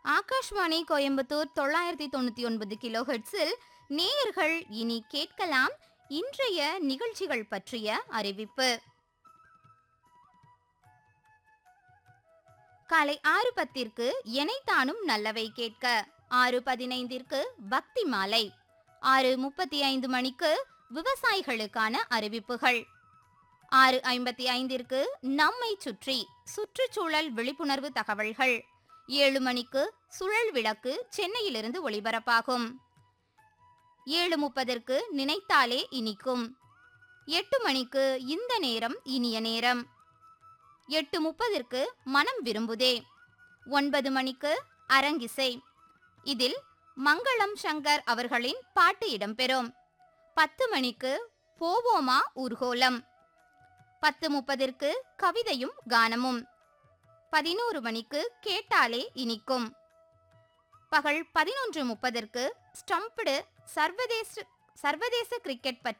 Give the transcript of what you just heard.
ஆகாஷ்வாணி கோயம்புத்தூர் தொள்ளாயிரத்தி தொண்ணூத்தி ஒன்பது கிலோ ஹெர்ட்ஸில் நேயர்கள் இனி கேட்கலாம் இன்றைய நிகழ்ச்சிகள் பற்றிய அறிவிப்பு காலை ஆறு பத்திற்கு எனைத்தானும் நல்லவை கேட்க ஆறு பதினைந்திற்கு பக்தி மாலை ஆறு முப்பத்தி ஐந்து மணிக்கு விவசாயிகளுக்கான அறிவிப்புகள் ஆறு ஐம்பத்தி ஐந்திற்கு நம்மை சுற்றி சுற்றுச்சூழல் விழிப்புணர்வு தகவல்கள் ஏழு மணிக்கு சுழல் விளக்கு சென்னையிலிருந்து ஒளிபரப்பாகும் ஏழு முப்பதற்கு நினைத்தாலே இனிக்கும் எட்டு மணிக்கு இந்த நேரம் இனிய நேரம் எட்டு முப்பதற்கு மனம் விரும்புதே ஒன்பது மணிக்கு அரங்கிசை இதில் மங்களம் சங்கர் அவர்களின் பாட்டு இடம்பெறும் பத்து மணிக்கு போவோமா ஊர்கோலம் பத்து முப்பதற்கு கவிதையும் கானமும் பதினோரு மணிக்கு கேட்டாலே இனிக்கும் பகல் பதினொன்று முப்பதற்கு ஸ்டம்படு சர்வதேச சர்வதேச கிரிக்கெட் பற்றி